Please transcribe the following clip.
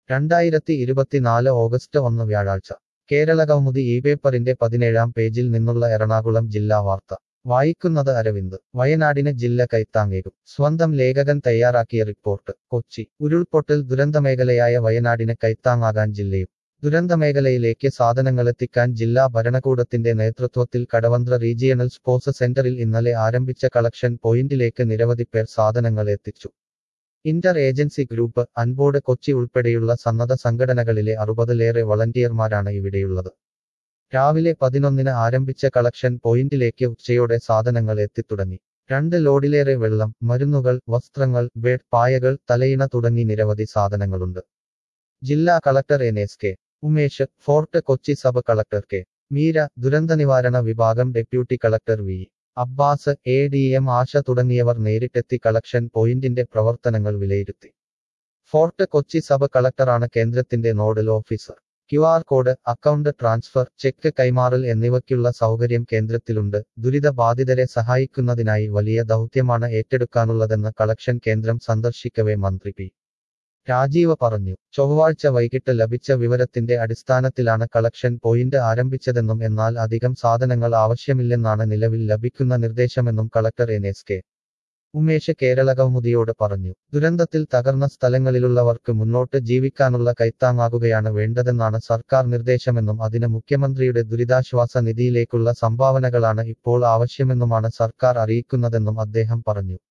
രണ്ടായിരത്തി ഇരുപത്തിനാല് ഓഗസ്റ്റ് ഒന്ന് വ്യാഴാഴ്ച കേരള കൗമുദി ഈ പേപ്പറിന്റെ പതിനേഴാം പേജിൽ നിന്നുള്ള എറണാകുളം ജില്ലാ വാർത്ത വായിക്കുന്നത് അരവിന്ദ് വയനാടിന് ജില്ല കൈത്താങ്ങേകും സ്വന്തം ലേഖകൻ തയ്യാറാക്കിയ റിപ്പോർട്ട് കൊച്ചി ഉരുൾപൊട്ടൽ ദുരന്തമേഖലയായ വയനാടിന് കൈത്താങ്ങാകാൻ ജില്ലയും ദുരന്തമേഖലയിലേക്ക് സാധനങ്ങളെത്തിക്കാൻ ജില്ലാ ഭരണകൂടത്തിന്റെ നേതൃത്വത്തിൽ കടവന്ത്ര റീജിയണൽ സ്പോർട്സ് സെന്ററിൽ ഇന്നലെ ആരംഭിച്ച കളക്ഷൻ പോയിന്റിലേക്ക് നിരവധി പേർ സാധനങ്ങൾ എത്തിച്ചു inter agency group onboard Kochi ഉൾപ്പെടെയുള്ള സന്നദ്ധ സംഘടനകളിലെ അറുപതിലേറെ വളണ്ടിയർമാരാണ് ഇവിടെയുള്ളത് രാവിലെ പതിനൊന്നിന് ആരംഭിച്ച കളക്ഷൻ പോയിന്റിലേക്ക് ഉച്ചയോടെ സാധനങ്ങൾ എത്തിത്തുടങ്ങി രണ്ട് ലോഡിലേറെ വെള്ളം മരുന്നുകൾ വസ്ത്രങ്ങൾ ബെഡ് പായകൾ തലയിണ തുടങ്ങി നിരവധി സാധനങ്ങളുണ്ട് ജില്ലാ collector N S K Umesh fort Kochi sub collector K Meera ദുരന്തനിവാരണ വിഭാഗം deputy collector V Abbas A D M Asha തുടങ്ങിയവർ നേരിട്ടെത്തി കളക്ഷൻ പോയിന്റിന്റെ പ്രവർത്തനങ്ങൾ വിലയിരുത്തി ഫോർട്ട് കൊച്ചി സബ് കളക്ടറാണ് കേന്ദ്രത്തിന്റെ nodal officer Q R code account transfer cheque കൈമാറൽ എന്നിവയ്ക്കുള്ള സൗകര്യം കേന്ദ്രത്തിലുണ്ട് ദുരിത ബാധിതരെ സഹായിക്കുന്നതിനായി വലിയ ദൗത്യമാണ് ഏറ്റെടുക്കാനുള്ളതെന്ന് കളക്ഷൻ കേന്ദ്രം സന്ദർശിക്കവേ മന്ത്രി പി രാജീവ് പറഞ്ഞു ചൊവ്വാഴ്ച വൈകിട്ട് ലഭിച്ച വിവരത്തിന്റെ അടിസ്ഥാനത്തിലാണ് കളക്ഷൻ പോയിന്റ് ആരംഭിച്ചതെന്നും എന്നാൽ അധികം സാധനങ്ങൾ ആവശ്യമില്ലെന്നാണ് നിലവിൽ ലഭിക്കുന്ന നിർദ്ദേശമെന്നും collector N S K Umesh Kerala കൗമുദിയോട് പറഞ്ഞു ദുരന്തത്തിൽ തകർന്ന സ്ഥലങ്ങളിലുള്ളവർക്ക് മുന്നോട്ട് ജീവിക്കാനുള്ള കൈത്താങ്ങാകുകയാണ് വേണ്ടതെന്നാണ് സർക്കാർ നിർദ്ദേശമെന്നും അതിന് മുഖ്യമന്ത്രിയുടെ ദുരിതാശ്വാസ നിധിയിലേക്കുള്ള സംഭാവനകളാണ് ഇപ്പോൾ ആവശ്യമെന്നുമാണ് സർക്കാർ അറിയിക്കുന്നതെന്നും അദ്ദേഹം പറഞ്ഞു